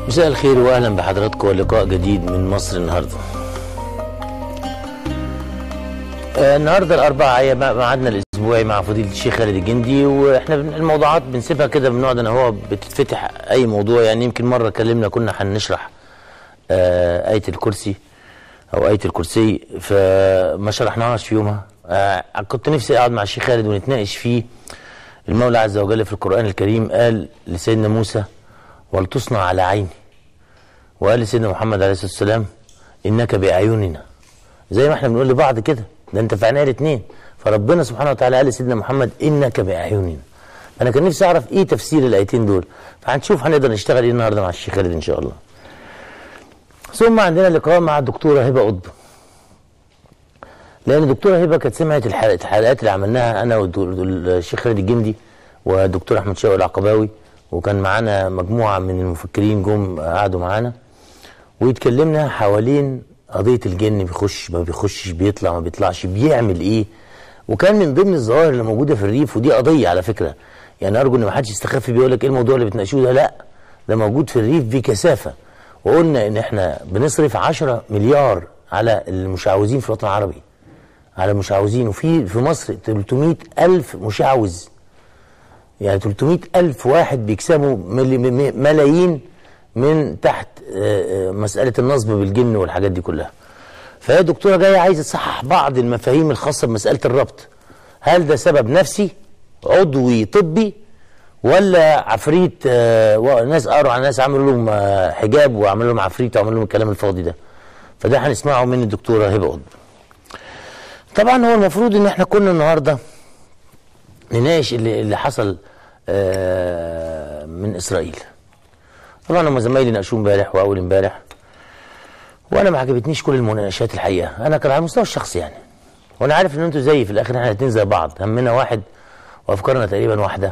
مساء الخير واهلا بحضراتكم ولقاء جديد من مصر النهارده. آه، النهارده الاربعاء هي ميعادنا الاسبوعي مع فضيله الشيخ خالد الجندي واحنا بن- الموضوعات بنسيبها كده بنقعد انا هو بتتفتح اي موضوع يعني يمكن مره كلمنا كنا هنشرح آه، ايه الكرسي او ايه الكرسي فما شرحناهاش في يومها آه، كنت نفسي اقعد مع الشيخ خالد ونتناقش فيه المولى عز وجل في القران الكريم قال لسيدنا موسى ولتصنع على عيني وقال لسيدنا محمد عليه الصلاه والسلام انك باعيننا زي ما احنا بنقول لبعض كده ده انت في عينيا الاثنين فربنا سبحانه وتعالى قال لسيدنا محمد انك باعيننا انا كان نفسي اعرف ايه تفسير الايتين دول فهنشوف هنقدر نشتغل ايه النهارده مع الشيخ خالد ان شاء الله ثم عندنا لقاء مع الدكتوره هبه قطب لان الدكتوره هبه كانت سمعت الحلقات الحلقات اللي عملناها انا والشيخ خالد الجندي والدكتور احمد شوقي العقباوي وكان معانا مجموعه من المفكرين جم قعدوا معانا ويتكلمنا حوالين قضيه الجن بيخش ما بيخشش بيطلع ما بيطلعش بيعمل ايه وكان من ضمن الظواهر اللي موجوده في الريف ودي قضيه على فكره يعني ارجو ان ما حدش يستخف بيقول لك ايه الموضوع اللي بتناقشوه ده لا ده موجود في الريف بكثافه وقلنا ان احنا بنصرف 10 مليار على المشعوذين في الوطن العربي على المشعوذين وفي في مصر 300 ألف مشعوذ يعني 300 ألف واحد بيكسبوا مل- م- ملايين من تحت آه، آه، مسألة النصب بالجن والحاجات دي كلها فهي دكتورة جاية عايزة تصحح بعض المفاهيم الخاصة بمسألة الربط هل ده سبب نفسي عضوي طبي ولا عفريت آه، و- ناس قروا على ناس عملوا لهم آه، حجاب وعملوا لهم عفريت وعملوا لهم الكلام الفاضي ده فده هنسمعه من الدكتورة هبة قطب طبعا هو المفروض ان احنا كنا النهارده نناقش اللي, اللي حصل آه، من اسرائيل طبعا هم زمايلي ناقشوه امبارح واول امبارح وانا ما عجبتنيش كل المناقشات الحقيقه انا كان على المستوى الشخصي يعني وانا عارف ان انتوا زيي في الاخر احنا الاثنين زي بعض همنا واحد وافكارنا تقريبا واحده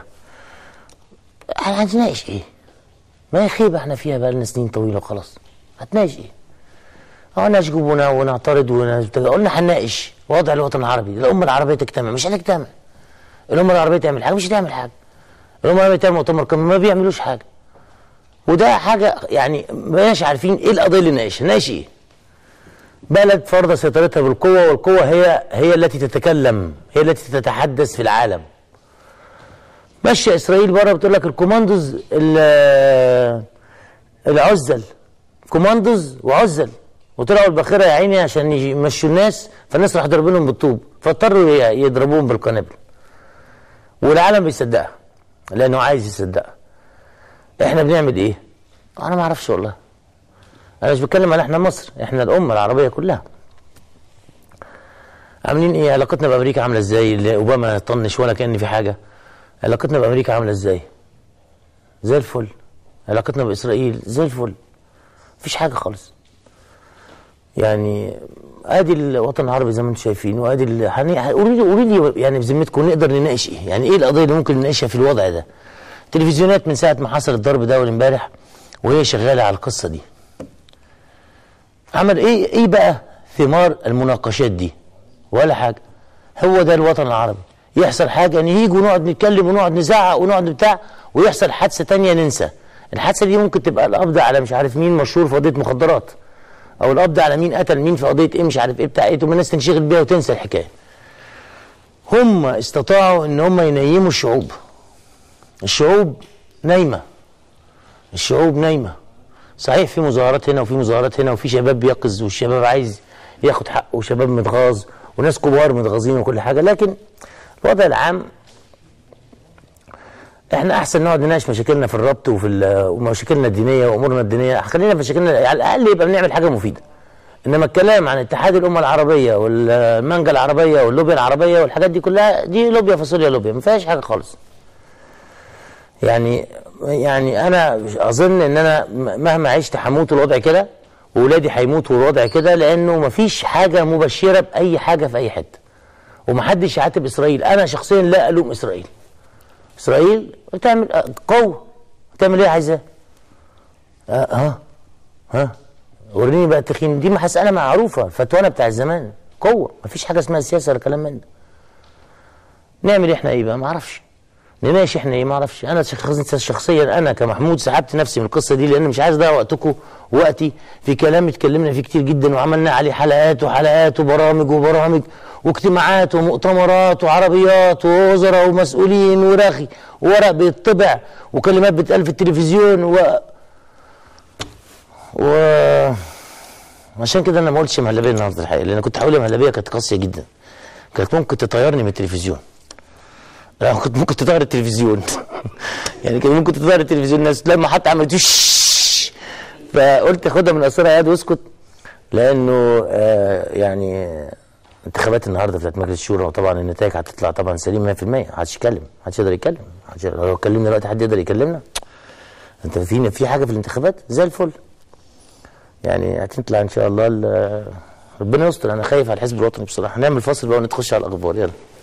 احنا هنتناقش ايه ما هي خيبه احنا فيها بقى لنا سنين طويله وخلاص هتناقش ايه اه نشجب ون- ونعترض ونت- قلنا هنناقش وضع الوطن العربي الامه العربيه تجتمع مش هتجتمع الامه العربيه تعمل حاجه مش هتعمل حاجه الامه العربيه تعمل مؤتمر قمه ما بيعملوش حاجه وده حاجه يعني مش عارفين ايه القضيه اللي نناقشها نناقش ايه بلد فرض سيطرتها بالقوه والقوه هي هي التي تتكلم هي التي تتحدث في العالم ماشيه اسرائيل بره بتقول لك الكوماندوز ال- العزل كوماندوز وعزل وطلعوا الباخره يا عيني عشان يجي- يمشوا الناس فالناس راح ضربينهم بالطوب فاضطروا ي- يضربوهم بالقنابل والعالم بيصدقها لانه عايز يصدقها احنا بنعمل ايه انا ما اعرفش والله انا مش بتكلم على احنا مصر احنا الامه العربيه كلها عاملين ايه علاقتنا بامريكا عامله ازاي اللي اوباما طنش ولا كان في حاجه علاقتنا بامريكا عامله ازاي زي الفل علاقتنا باسرائيل زي الفل مفيش حاجه خالص يعني ادي الوطن العربي زي ما انتم شايفين وادي ال- هني- قولوا لي قولوا لي يعني بذمتكم نقدر نناقش ايه؟ يعني ايه القضيه اللي ممكن نناقشها في الوضع ده؟ تلفزيونات من ساعه ما حصل الضرب ده اول امبارح وهي شغاله على القصه دي. عمل ايه ايه بقى ثمار المناقشات دي؟ ولا حاجه. هو ده الوطن العربي. يحصل حاجه نيجي ونقعد نتكلم ونقعد نزعق ونقعد بتاع ويحصل حادثه تانية ننسى. الحادثه دي ممكن تبقى القبض على مش عارف مين مشهور في قضيه مخدرات. او القبض على مين قتل مين في قضيه ايه مش عارف ايه بتاع ايه تقوم الناس تنشغل بيها وتنسى الحكايه. هم استطاعوا ان هم ينيموا الشعوب. الشعوب نايمه. الشعوب نايمه. صحيح في مظاهرات هنا وفي مظاهرات هنا وفي شباب بيقظ والشباب عايز ياخد حقه وشباب متغاظ وناس كبار متغاظين وكل حاجه لكن الوضع العام احنا احسن نقعد نناقش مشاكلنا في الربط وفي ال- ومشاكلنا الدينيه وامورنا الدينيه خلينا في مشاكلنا على الاقل يبقى بنعمل حاجه مفيده انما الكلام عن اتحاد الامه العربيه والمانجا العربيه واللوبيا العربيه والحاجات دي كلها دي لوبيا فاصوليا لوبيا ما فيهاش حاجه خالص يعني يعني انا اظن ان انا م- مهما عشت هموت الوضع كده واولادي هيموتوا الوضع كده لانه مفيش حاجه مبشره باي حاجه في اي حته ومحدش يعاتب اسرائيل انا شخصيا لا الوم اسرائيل اسرائيل بتعمل آه، قوه بتعمل ايه عايزاه آه ها ها وريني بقى التخين دي مساله معروفه الفتوانه بتاع زمان قوه مفيش حاجه اسمها سياسه ولا كلام من ده نعمل احنا ايه بقى ما اعرفش نناقش احنا ايه ما اعرفش انا شخص- شخصيا انا كمحمود سحبت نفسي من القصه دي لان مش عايز اضيع وقتكم ووقتي في كلام اتكلمنا فيه كتير جدا وعملنا عليه حلقات وحلقات وبرامج وبرامج واجتماعات ومؤتمرات وعربيات ووزراء ومسؤولين ورغي وورق بيطبع وكلمات بتقال في التلفزيون و و عشان كده انا ما قلتش مهلبيه النهارده الحقيقه لان كنت هقول مهلبيه كانت قاسيه جدا كانت ممكن تطيرني من التلفزيون لا كنت ممكن تطير التلفزيون يعني كان ممكن تطير التلفزيون الناس لما حتى عملت شش فقلت خدها من قصرها يا واسكت لانه آه يعني انتخابات النهارده بتاعت مجلس الشورى وطبعا النتائج هتطلع طبعا سليم 100% محدش يتكلم محدش يقدر يتكلم محدش يقدر- لو اتكلمنا دلوقتي حد يقدر يكلمنا انت في في حاجه في الانتخابات زي الفل يعني هتطلع ان شاء الله ال- ربنا يستر انا خايف على الحزب الوطني بصراحه نعمل فاصل بقى ونتخش على الاخبار يلا